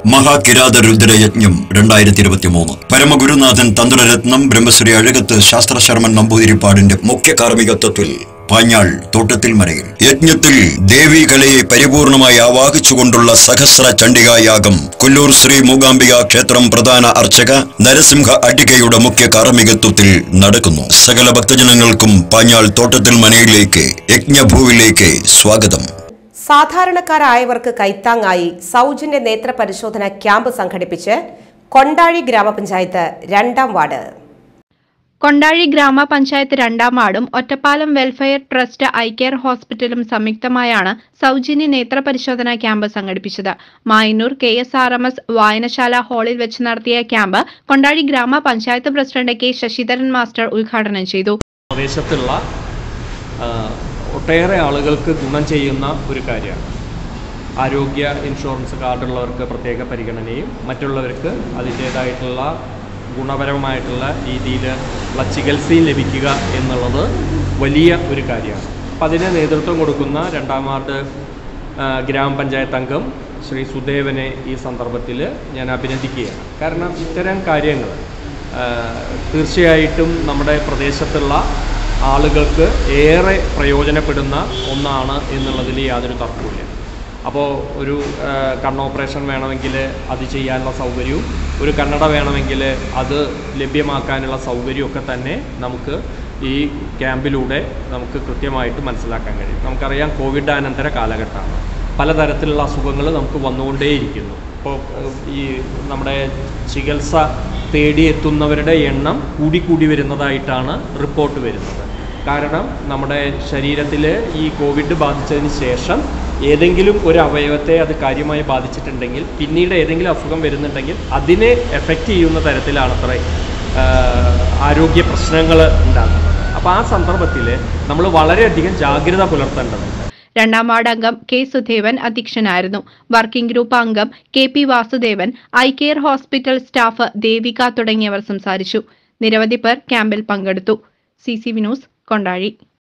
മഹാകിരാത രുദ്രയജ്ഞം രണ്ടായിരത്തി ഇരുപത്തി മൂന്ന് പരമഗുരുനാഥൻ തന്ത്രരത്നം ബ്രഹ്മശ്രീ അഴകത്ത് ശാസ്ത്രശർമ്മൻ നമ്പൂതിരിപ്പാടിന്റെ മുഖ്യ കാർമ്മികത്വത്തിൽ പാഞ്ഞാൾ തോട്ടത്തിൽ മരയിൽ യജ്ഞത്തിൽ ദേവീ കലയെ പരിപൂർണമായി ആവാഹിച്ചുകൊണ്ടുള്ള സഹസ്ര ചണ്ഡികായാഗം കൊല്ലൂർ ശ്രീ മൂകാംബിക ക്ഷേത്രം പ്രധാന അർച്ചക നരസിംഹ അടികയുടെ മുഖ്യ കാർമ്മികത്വത്തിൽ നടക്കുന്നു സകല ഭക്തജനങ്ങൾക്കും പാഞ്ഞാൾ തോട്ടത്തിൽ മനയിലേക്ക് യജ്ഞഭൂവിലേക്ക് സ്വാഗതം സാധാരണക്കാരായവർക്ക് കൈത്താങ്ങായി സൗജന്യ നേത്ര പരിശോധന ക്യാമ്പ് സംഘടിപ്പിച്ച് കൊണ്ടാഴി ഗ്രാമപഞ്ചായത്ത് രണ്ടാം വാർഡ് കൊണ്ടാഴി ഗ്രാമപഞ്ചായത്ത് രണ്ടാം വാർഡും Ottapalam welfare trust eye care ഹോസ്പിറ്റലും സംയുക്തമായാണ് സൗജന്യ നേത്ര പരിശോധനാ ക്യാമ്പ് സംഘടിപ്പിച്ചത് Mayannur K S R M S വായനശാല ഹാളിൽ വെച്ച് നടത്തിയ ക്യാമ്പ് കൊണ്ടാഴി ഗ്രാമപഞ്ചായത്ത് പ്രസിഡന്റ് കെ ശശിധരൻ മാസ്റ്റർ ഉദ്ഘാടനം ചെയ്തു പ്രദേശത്തുള്ള ആ, ഒട്ടേറെ ആളുകൾക്ക് ഗുണം ചെയ്യുന്ന ഒരു കാര്യമാണ് ആരോഗ്യ ഇൻഷുറൻസ് കാർഡുള്ളവർക്ക് പ്രത്യേക പരിഗണനയും മറ്റുള്ളവർക്ക് അതിൻ്റേതായിട്ടുള്ള ഗുണപരമായിട്ടുള്ള രീതിയിൽ ഉള്ള ചികിത്സയും ലഭിക്കുക എന്നുള്ളത് വലിയ ഒരു കാര്യമാണ് അപ്പം അതിന് നേതൃത്വം കൊടുക്കുന്ന രണ്ടാം വാർഡ് ആ, ഗ്രാമപഞ്ചായത്ത് അംഗം ശ്രീ സുദേവനെ ഈ സന്ദർഭത്തിൽ ഞാൻ അഭിനന്ദിക്കുകയാണ് കാരണം ഇത്തരം കാര്യങ്ങൾ ആ, തീർച്ചയായിട്ടും നമ്മുടെ പ്രദേശത്തുള്ള ആളുകൾക്ക് ഏറെ പ്രയോജനപ്പെടുന്ന ഒന്നാണ് എന്നുള്ളതിൽ യാതൊരു തർക്കവുമില്ല അപ്പോൾ ഒരു ആ, കണ്ണ് ഓപ്പറേഷൻ വേണമെങ്കിൽ അത് ചെയ്യാനുള്ള സൗകര്യവും ഒരു കണ്ണട വേണമെങ്കിൽ അത് ലഭ്യമാക്കാനുള്ള സൗകര്യമൊക്കെ തന്നെ നമുക്ക് ഈ ക്യാമ്പിലൂടെ നമുക്ക് കൃത്യമായിട്ട് മനസ്സിലാക്കാൻ കഴിയും നമുക്കറിയാം കോവിഡ് അനന്തര കാലഘട്ടമാണ് പലതരത്തിലുള്ള അസുഖങ്ങൾ നമുക്ക് വന്നുകൊണ്ടേയിരിക്കുന്നു ഇപ്പോൾ ഏഹ്, ഈ നമ്മുടെ ചികിത്സ തേടിയെത്തുന്നവരുടെ എണ്ണം കൂടിക്കൂടി വരുന്നതായിട്ടാണ് റിപ്പോർട്ട് വരുന്നത് കാരണം നമ്മുടെ ശരീരത്തിൽ ഈ കോവിഡ് ബാധിച്ചതിന് ശേഷം ഏതെങ്കിലും ഒരു അവയവത്തെ അത് കാര്യമായി ബാധിച്ചിട്ടുണ്ടെങ്കിൽ പിന്നീട് ഏതെങ്കിലും അസുഖം വരുന്നുണ്ടെങ്കിൽ അതിനെ എഫക്റ്റ് ചെയ്യുന്ന തരത്തിലാണത്രേ ആഹ്, ആരോഗ്യ പ്രശ്നങ്ങൾ ഉണ്ടാകുന്നത് അപ്പോൾ ആ സന്ദർഭത്തിൽ നമ്മൾ വളരെയധികം ജാഗ്രത പുലർത്തേണ്ടതുണ്ട് രണ്ടാം വാർഡ് അംഗം കെ സുധേവൻ അധ്യക്ഷനായിരുന്നു വർക്കിംഗ് ഗ്രൂപ്പ് അംഗം K P Vasudevan eye care hospital staff Devika തുടങ്ങിയവർ സംസാരിച്ചു നിരവധി പേർ ക്യാമ്പിൽ പങ്കെടുത്തു C C V news Kondazhy